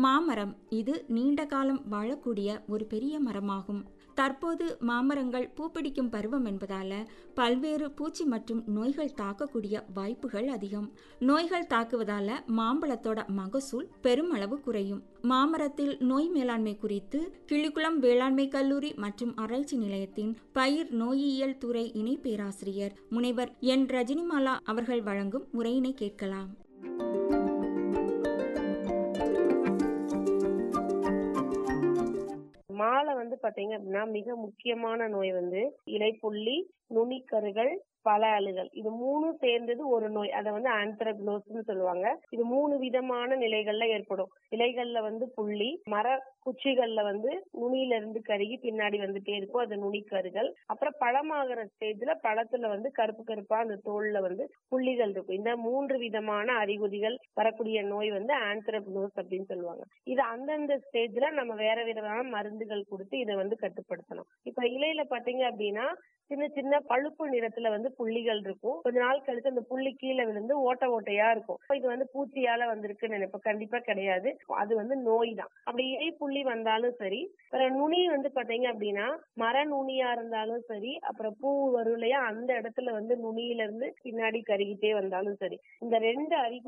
மாமரம் இது நீண்ட காலம் வாழக்கூடிய ஒரு பெரிய மரமாகும் தற்போது மாமரங்கள் பூப்பிடிக்கும் பருவம் என்பதால பல்வேறு பூச்சி மற்றும் நோய்கள் தாக்கக்கூடிய வாய்ப்புகள் அதிகம் நோய்கள் தாக்குவதால மாம்பழத்தோட மகசூல் பெருமளவு குறையும் மாமரத்தில் நோய் மேலாண்மை குறித்து கிளிக்குளம் வேளாண்மை கல்லூரி மற்றும் ஆராய்ச்சி நிலையத்தின் பயிர் நோயியல் துறை இணை பேராசிரியர் முனைவர் என் ரஜினிமாலா அவர்கள் வழங்கும் உரையினை கேட்கலாம் மாலை வந்து பாத்தீங்க அப்படின்னா மிக முக்கியமான நோய் வந்து இலைப்புள்ளி நுனிக்கருகள் பல அழுகல் இது மூணும் சேர்ந்தது ஒரு நோய் அதை வந்து ஆந்த்ரக்னோஸ்னு சொல்லுவாங்க இது மூணு விதமான நிலைகள்ல ஏற்படும் இலைகள்ல வந்து புள்ளி மர குச்சிகள்ல வந்து நுனியில இருந்து கருகி பின்னாடி வந்துட்டே இருக்கும் அது நுனிக்கருகள் அப்புறம் பழமாகிற ஸ்டேஜ்ல பழத்துல வந்து கருப்பு கருப்பா அந்த தோல்ல வந்து புள்ளிகள் இருக்கும் இந்த மூன்று விதமான அறிகுறிகள் வரக்கூடிய நோய் வந்து ஆந்த்ரப்னோஸ் அப்படின்னு சொல்லுவாங்க இது அந்தந்த ஸ்டேஜ்ல நம்ம வேற விதமான மருந்துகள் கொடுத்து இதை வந்து கட்டுப்படுத்தணும் இப்ப இலையில பாத்தீங்க அப்படின்னா சின்ன சின்ன பழுப்பு நிறத்துல வந்து புள்ளிகள் இருக்கும் கொஞ்ச நாள் கழிச்சு அந்த புள்ளி கீழே விழுந்து ஓட்ட ஓட்டையா இருக்கும் இது வந்து பூச்சியால வந்திருக்குன்னு நினைப்போம் கண்டிப்பா கிடையாது அது வந்து நோய் தான் அப்படி இலை புள்ளி வந்தாலும் சரி அப்புறம் நுனி வந்து பாத்தீங்க அப்படின்னா மர நுனியா இருந்தாலும் சரி அப்புறம் பூ வரும் இல்லையா அந்த இடத்துல வந்து நுனியில இருந்து பின்னாடி கருகிட்டே வந்தாலும் சரி இந்த ரெண்டு அறிகுறி